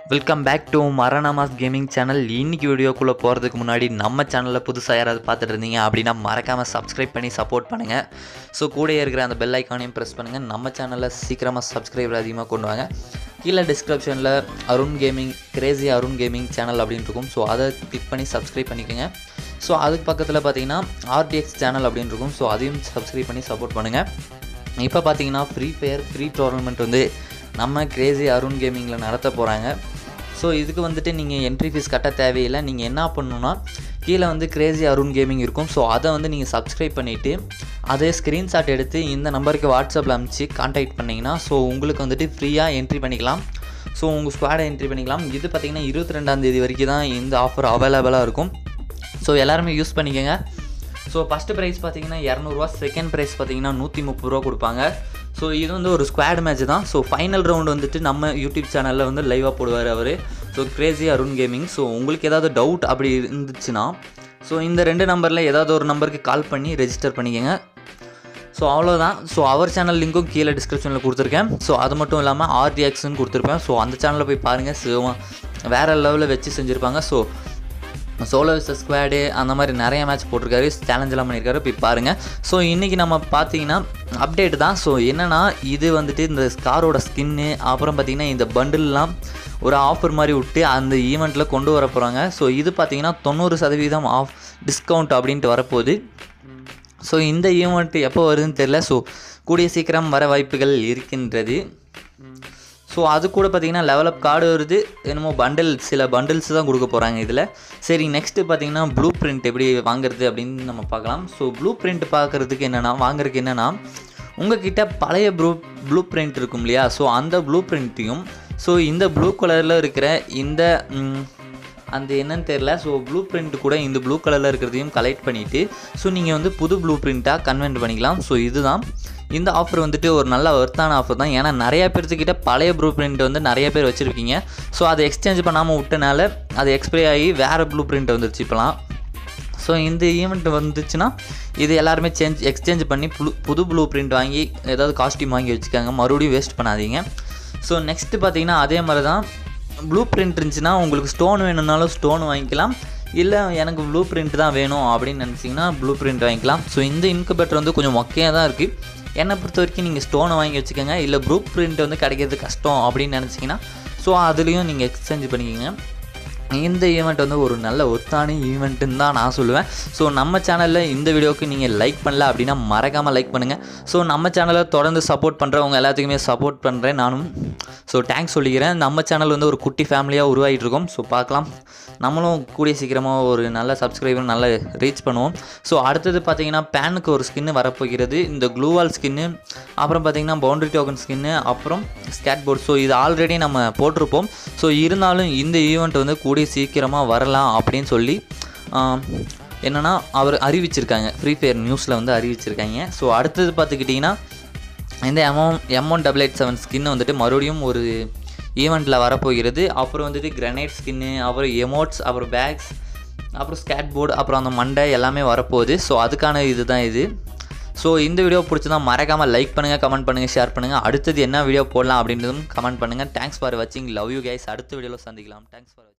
welcome back to மரணமாஸ் gaming channel இன்னைக்கு வீடியோக்குள்ளே போகிறதுக்கு முன்னாடி நம்ம சேனலில் புதுசாக யாராவது பார்த்துட்டு இருந்தீங்க அப்படின்னா மறக்காமல் சப்ஸ்கிரைப் பண்ணி சப்போர்ட் பண்ணுங்கள் ஸோ கூடயே இருக்கிற அந்த பெல் ஐக்கானையும் ப்ரெஸ் பண்ணுங்கள் நம்ம சேனலில் சீக்கிரமாக சப்ஸ்கிரைபர் அதிகமாக கொண்டு வாங்க கீழே டிஸ்கிரிப்ஷனில் Arun gaming crazy Arun gaming channel அப்படின்னு இருக்கும் ஸோ அதை கிளிக் பண்ணி சப்ஸ்கிரைப் பண்ணிக்கோங்க ஸோ அதுக்கு பக்கத்தில் பார்த்தீங்கன்னா ஆர்டிஎக்ஸ் சேனல் அப்படின்னு இருக்கும் ஸோ அதையும் சப்ஸ்கிரைப் பண்ணி சப்போர்ட் பண்ணுங்கள் இப்போ பார்த்தீங்கன்னா ஃப்ரீ ஃபயர் ஃப்ரீ டோர்னமெண்ட் வந்து நம்ம கிரேசி அருண் கேமிங்கில் நடத்த போகிறாங்க ஸோ இதுக்கு வந்துட்டு நீங்கள் என்ட்ரி ஃபீஸ் கட்ட தேவையில்லை நீங்கள் என்ன பண்ணணுன்னா கீழே வந்து கிரேசி அருண் கேமிங் இருக்கும் ஸோ அதை வந்து நீங்கள் சப்ஸ்கிரைப் பண்ணிவிட்டு அதே ஸ்க்ரீன்ஷாட் எடுத்து இந்த நம்பருக்கு வாட்ஸ்அப்பில் அனுப்பிச்சு கான்டாக்ட் பண்ணிங்கன்னா ஸோ உங்களுக்கு வந்துட்டு ஃப்ரீயாக என்ட்ரி பண்ணிக்கலாம் ஸோ உங்கள் ஸ்குவாடை என்ட்ரி பண்ணிக்கலாம் இது பார்த்திங்கன்னா இருபத்தி ரெண்டாந்தேதி வரைக்கும் தான் இந்த ஆஃபர் அவைலபிளாக இருக்கும் ஸோ எல்லாருமே யூஸ் பண்ணிக்கோங்க ஸோ ஃபஸ்ட்டு ப்ரைஸ் பார்த்தீங்கன்னா இரநூறுவா செகண்ட் ப்ரைஸ் பார்த்தீங்கன்னா நூற்றி முப்பது ரூபா கொடுப்பாங்க ஸோ இது வந்து ஒரு ஸ்குவாட் மேட்ச் தான் ஸோ ஃபைனல் ரவுண்ட் வந்துட்டு நம்ம யூடியூப் சேனலில் வந்து லைவாக போடுவார் அவர் so crazy Arun gaming so உங்களுக்கு ஏதாவது டவுட் அப்படி இருந்துச்சுன்னா ஸோ இந்த ரெண்டு நம்பரில் ஏதாவது ஒரு நம்பருக்கு கால் பண்ணி ரெஜிஸ்டர் பண்ணிக்கோங்க ஸோ அவ்வளோதான் ஸோ அவர் சேனல் லிங்க்கும் கீழே டிஸ்கிரிப்ஷனில் கொடுத்துருக்கேன் ஸோ அது மட்டும் இல்லாமல் ஆர்டிஎக்ஸ்னு கொடுத்துருப்பேன் ஸோ அந்த சேனலில் போய் பாருங்கள் ஸோ வேறு லெவலில் வச்சு செஞ்சுருப்பாங்க ஸோ சோலோ விசஸ் ஸ்குவாடு அந்த மாதிரி நிறைய மேட்ச் போட்டிருக்காரு சேலஞ்செலாம் பண்ணியிருக்காரு போய் பாருங்கள் ஸோ இன்றைக்கி நம்ம பார்த்தீங்கன்னா அப்டேட் தான் ஸோ என்னென்னா இது வந்துட்டு இந்த ஸ்காரோட ஸ்கின்னு அப்புறம் பார்த்திங்கன்னா இந்த பண்டில்லாம் ஒரு ஆஃபர் மாதிரி விட்டு அந்த ஈவெண்ட்டில் கொண்டு வர போகிறாங்க ஸோ இது பார்த்திங்கன்னா தொண்ணூறு சதவீதம் ஆஃப் டிஸ்கவுண்ட் அப்படின்ட்டு வரப்போகுது ஸோ இந்த ஈவெண்ட் எப்போ வருதுன்னு தெரில ஸோ கூடிய சீக்கிரம் வர வாய்ப்புகள் இருக்கின்றது ஸோ அது கூட பார்த்தீங்கன்னா லெவலப் கார்டு வருது என்னமோ பண்டில் சில பண்டில்ஸ் தான் கொடுக்க போகிறாங்க இதில் சரி நெக்ஸ்ட்டு பார்த்தீங்கன்னா ப்ளூ பிரிண்ட் எப்படி வாங்குறது அப்படின்னு நம்ம பார்க்கலாம் ஸோ ப்ளூ பிரிண்ட் பார்க்குறதுக்கு என்னென்னா வாங்குறதுக்கு என்னென்னா உங்ககிட்ட பழைய ப்ளூ ப்ளூ பிரிண்ட் இருக்கும் இல்லையா ஸோ அந்த ப்ளூ பிரிண்ட்டையும் ஸோ இந்த ப்ளூ கலரில் இருக்கிற இந்த ம், அந்த என்னன்னு தெரில ஸோ ப்ளூ பிரிண்ட் கூட இந்த ப்ளூ கலரில் இருக்கிறதையும் கலெக்ட் பண்ணிவிட்டு ஸோ நீங்கள் வந்து புது ப்ளூ பிரிண்ட்டாக கன்வெர்ட் பண்ணிக்கலாம் ஸோ இதுதான் இந்த ஆஃபர் வந்துட்டு ஒரு நல்ல ஒர்த்தான ஆஃபர் தான் ஏன்னா நிறைய பேர்த்துக்கிட்ட பழைய ப்ளூ பிரிண்ட் வந்து நிறைய பேர் வச்சுருக்கீங்க ஸோ அதை எக்ஸ்சேஞ்ச் பண்ணாமல் விட்டனால அது எக்ஸ்பைரி ஆகி வேறு ப்ளூ பிரிண்ட் வந்துருச்சு இப்போலாம் ஸோ இந்த ஈவெண்ட் வந்துச்சுன்னா இது எல்லாருமே சேஞ்ச் எக்ஸ்சேஞ்ச் பண்ணி புது புது ப்ளூ பிரிண்ட் வாங்கி ஏதாவது காஸ்டியூம் வாங்கி வச்சுக்காங்க மறுபடியும் வேஸ்ட் பண்ணாதீங்க ஸோ நெக்ஸ்ட்டு பார்த்தீங்கன்னா அதே மாதிரி தான் ப்ளூ பிரிண்ட் இருந்துச்சுன்னா உங்களுக்கு ஸ்டோன் வேணும்னாலும் ஸ்டோன் வாங்கிக்கலாம் இல்லை எனக்கு ப்ளூ பிரிண்ட் தான் வேணும் அப்படின்னு நினச்சிங்கன்னா ப்ளூ பிரிண்ட் வாங்கிக்கலாம் ஸோ இந்த இன்குபேட்டர் வந்து கொஞ்சம் மொக்கையாக தான் இருக்குது என்னை பொறுத்த வரைக்கும் நீங்கள் ஸ்டோனை வாங்கி வச்சுக்கோங்க இல்லை ப்ளூ பிரிண்ட் வந்து கிடைக்கிறது கஷ்டம் அப்படின்னு நினச்சிங்கன்னா ஸோ அதுலேயும் நீங்கள் எக்ஸ்சேஞ்ச் பண்ணிக்கோங்க இந்த ஈவெண்ட் வந்து ஒரு நல்ல ஒத்தான ஈவெண்ட்டுன்னு தான் நான் சொல்லுவேன் ஸோ நம்ம சேனலில் இந்த வீடியோவுக்கு நீங்கள் லைக் பண்ணல அப்படின்னா மறக்காமல் லைக் பண்ணுங்கள் ஸோ நம்ம சேனலை தொடர்ந்து சப்போர்ட் பண்ணுறவங்க எல்லாத்துக்குமே சப்போர்ட் பண்ணுறேன் நானும் ஸோ தேங்க்ஸ் சொல்லிக்கிறேன் நம்ம சேனல் வந்து ஒரு குட்டி ஃபேமிலியாக உருவாகிட்டு இருக்கோம் ஸோ பார்க்கலாம் நம்மளும் கூடிய சீக்கிரமாக ஒரு நல்ல சப்ஸ்கிரைபர் நல்ல ரீச் பண்ணுவோம் ஸோ அடுத்தது பார்த்தீங்கன்னா பேனுக்கு ஒரு ஸ்கின்னு வரப்போகிறது இந்த க்ளூவால் ஸ்கின்னு அப்புறம் பார்த்தீங்கன்னா பவுண்டரி டோக்கன் ஸ்கின்னு அப்புறம் ஸ்கேட் போர்ட் ஸோ இது ஆல்ரெடி நம்ம போட்டிருப்போம் ஸோ இருந்தாலும் இந்த ஈவெண்ட் வந்து கூடிய சீக்கிரமாக வரலாம் அப்படின்னு சொல்லி ஆம், என்னன்னா அவர் அறிவிச்சிருக்காங்க ஃப்ரீ ஃபயர் நியூஸில் வந்து அறிவிச்சிருக்காங்க ஸோ அடுத்தது பார்த்துக்கிட்டிங்கன்னா இந்த M one M one double eight seven skin வந்துட்டு மறுபடியும் ஒரு ஈவெண்ட்டில் வரப்போகிறது அப்புறம் வந்துட்டு கிரனைட் ஸ்கின்னு அப்புறம் எமோட்ஸ் அப்புறம் பேக்ஸ் அப்புறம் ஸ்கேட் போர்டு அப்புறம் அந்த மண்டை எல்லாமே வரப்போகுது ஸோ அதுக்கான இதுதான் இது ஸோ இந்த வீடியோ பிடிச்சதா மறக்காமல் லைக் பண்ணுங்கள் கமெண்ட் பண்ணுங்கள் ஷேர் பண்ணுங்கள் அடுத்தது என்ன வீடியோ போடலாம் அப்படின்றதும் கமெண்ட் பண்ணுங்கள் தேங்க்ஸ் ஃபார் வாட்சிங் லவ் யூ கைஸ் அடுத்த வீடியோவில் சந்திக்கலாம் தேங்க்ஸ் ஃபார்